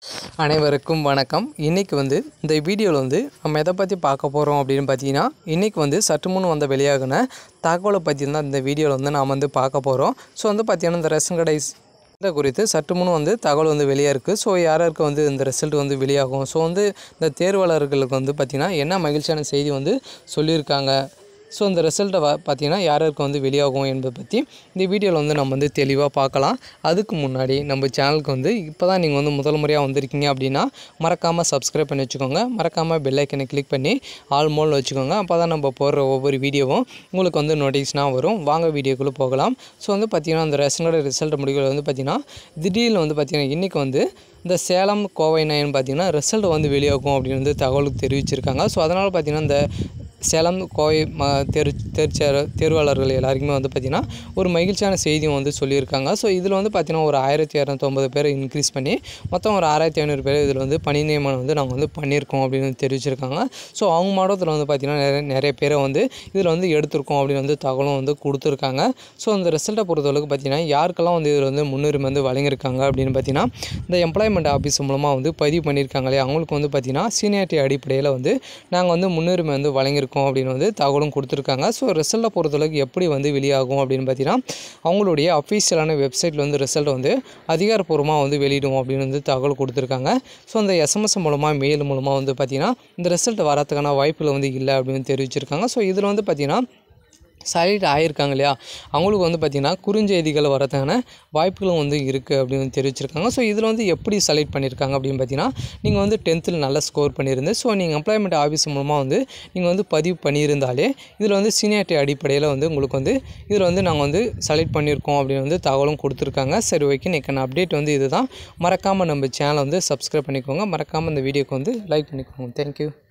அனைவருக்கும் வணக்கம் இன்றைக்கி வந்து இந்த வீடியோவில் வந்து நம்ம எதை பற்றி பார்க்க போகிறோம் அப்படின்னு பார்த்தீங்கன்னா இன்றைக்கி வந்து சற்று முன் வந்த வெளியாகின தகவலை பற்றி தான் இந்த வீடியோவில் வந்து நாம் வந்து பார்க்க போகிறோம் ஸோ வந்து பார்த்தீங்கன்னா இந்த ரேஷன் கடை இதை குறித்து சற்று முன் வந்து தகவல் வந்து வெளியாக இருக்குது ஸோ யாராருக்கு வந்து இந்த ரிசல்ட் வந்து வெளியாகும் ஸோ வந்து இந்த தேர்வாளர்களுக்கு வந்து பார்த்திங்கன்னா என்ன மகிழ்ச்சியான செய்தி வந்து சொல்லியிருக்காங்க ஸோ இந்த ரிசல்ட்டை வ பார்த்தீங்கன்னா யாருக்கு வந்து வெளியாகும் என்பதை பற்றி இந்த வீடியோவில் வந்து நம்ம வந்து தெளிவாக பார்க்கலாம் அதுக்கு முன்னாடி நம்ம சேனலுக்கு வந்து இப்போ தான் நீங்கள் வந்து முதல் முறையாக வந்திருக்கீங்க அப்படின்னா மறக்காமல் சப்ஸ்கிரைப் பண்ணி வச்சுக்கோங்க மறக்காமல் பெல் ஐக்கனை கிளிக் பண்ணி ஆல் மோல் வச்சுக்கோங்க அப்போ தான் நம்ம போடுற ஒவ்வொரு வீடியோவும் உங்களுக்கு வந்து நோட்டிஃபிகேஷனாக வரும் வாங்க வீடியோக்குள்ளே போகலாம் ஸோ வந்து பார்த்திங்கன்னா அந்த ரேஷன் கார்டு ரிசல்ட் முடிவுகள் வந்து பார்த்திங்கன்னா திடீர்னு வந்து பார்த்திங்கன்னா இன்றைக்கி வந்து இந்த சேலம் கோவை நயன் பார்த்திங்கன்னா ரிசல்ட் வந்து வெளியாகும் அப்படின்னு வந்து தகவல் தெரிவிச்சிருக்காங்க ஸோ அதனால் பார்த்திங்கன்னா இந்த சேலம் கோவை ம தேர்வு தேர்ச்சார தேர்வாளர்கள் எல்லாருக்குமே வந்து பார்த்திங்கன்னா ஒரு மகிழ்ச்சியான செய்தியும் வந்து சொல்லியிருக்காங்க ஸோ இதில் வந்து பார்த்திங்கன்னா ஒரு ஆயிரத்தி இரநூத்தொம்பது பேர் இன்க்ரீஸ் பண்ணி மொத்தம் ஒரு ஆறாயிரத்தி ஐநூறு பேர் இதில் வந்து பணி நியமனம் வந்து நாங்கள் வந்து பண்ணியிருக்கோம் அப்படின்னு வந்து தெரிவிச்சிருக்காங்க ஸோ அவங்க மாவட்டத்தில் வந்து பார்த்திங்கன்னா நிறைய நிறைய பேரை வந்து இதில் வந்து எடுத்திருக்கோம் அப்படின்னு வந்து தகவலும் வந்து கொடுத்துருக்காங்க ஸோ அந்த ரிசல்ட்டை பொறுத்தளவுக்கு பார்த்திங்கன்னா யாருக்கெல்லாம் வந்து இதில் வந்து முன்னுரிமை வந்து வழங்கியிருக்காங்க அப்படின்னு பார்த்திங்கன்னா இந்த எம்ப்ளாய்மெண்ட் ஆஃபீஸ் மூலமாக வந்து பதிவு பண்ணியிருக்காங்க இல்லையா அவங்களுக்கு வந்து பார்த்திங்கன்னா சீனியாரிட்டி அடிப்படையில் வந்து நாங்கள் வந்து முன்னுரிமை வந்து வழங்கியிருக்கோம் அப்படின்னு வந்து தகவலும் கொடுத்துருக்காங்க ஸோ ரிசல்ட்டை பொறுத்தளவுக்கு எப்படி வந்து வெளியாகும் அப்படின்னு பார்த்தீங்கன்னா அவங்களுடைய அஃபீஷியலான வெப்சைட்டில் வந்து ரிசல்ட் வந்து அதிகாரப்பூர்வமாக வந்து வெளியிடுவோம் அப்படின்னு வந்து தகவல் கொடுத்துருக்காங்க ஸோ அந்த எஸ்எம்எஸ் மூலமாக மெயில் மூலமாக வந்து பார்த்திங்கன்னா இந்த ரிசல்ட் வரதுக்கான வாய்ப்புகள் வந்து இல்லை அப்படின்னு தெரிவிச்சிருக்காங்க ஸோ இதில் வந்து பார்த்திங்கன்னா செலக்ட் ஆகியிருக்காங்க இல்லையா அவங்களுக்கு வந்து பார்த்திங்கன்னா குறுஞ்செய்திகள் வரதுக்கான வாய்ப்புகளும் வந்து இருக்குது அப்படின்னு வந்து தெரிவிச்சிருக்காங்க ஸோ இதில் வந்து எப்படி செலக்ட் பண்ணியிருக்காங்க அப்படின்னு பார்த்தீங்கன்னா நீங்கள் வந்து டென்த்தில் நல்ல ஸ்கோர் பண்ணியிருந்து ஸோ நீங்கள் எம்ப்ளாய்மெண்ட் ஆஃபீஸ் மூலமாக வந்து நீங்கள் வந்து பதிவு பண்ணியிருந்தாலே இதில் வந்து சீனியாரிட்டி அடிப்படையில் வந்து உங்களுக்கு வந்து இதில் வந்து நாங்கள் வந்து செலக்ட் பண்ணியிருக்கோம் அப்படின்னு வந்து தகவலும் கொடுத்துருக்காங்க சரி ஓகே இன்றைக்கான அப்டேட் வந்து இதுதான் மறக்காமல் நம்ம சேனலை வந்து சப்ஸ்கிரைப் பண்ணிக்கோங்க மறக்காமல் இந்த வீடியோக்கு வந்து லைக் பண்ணிக்கோங்க தேங்க்யூ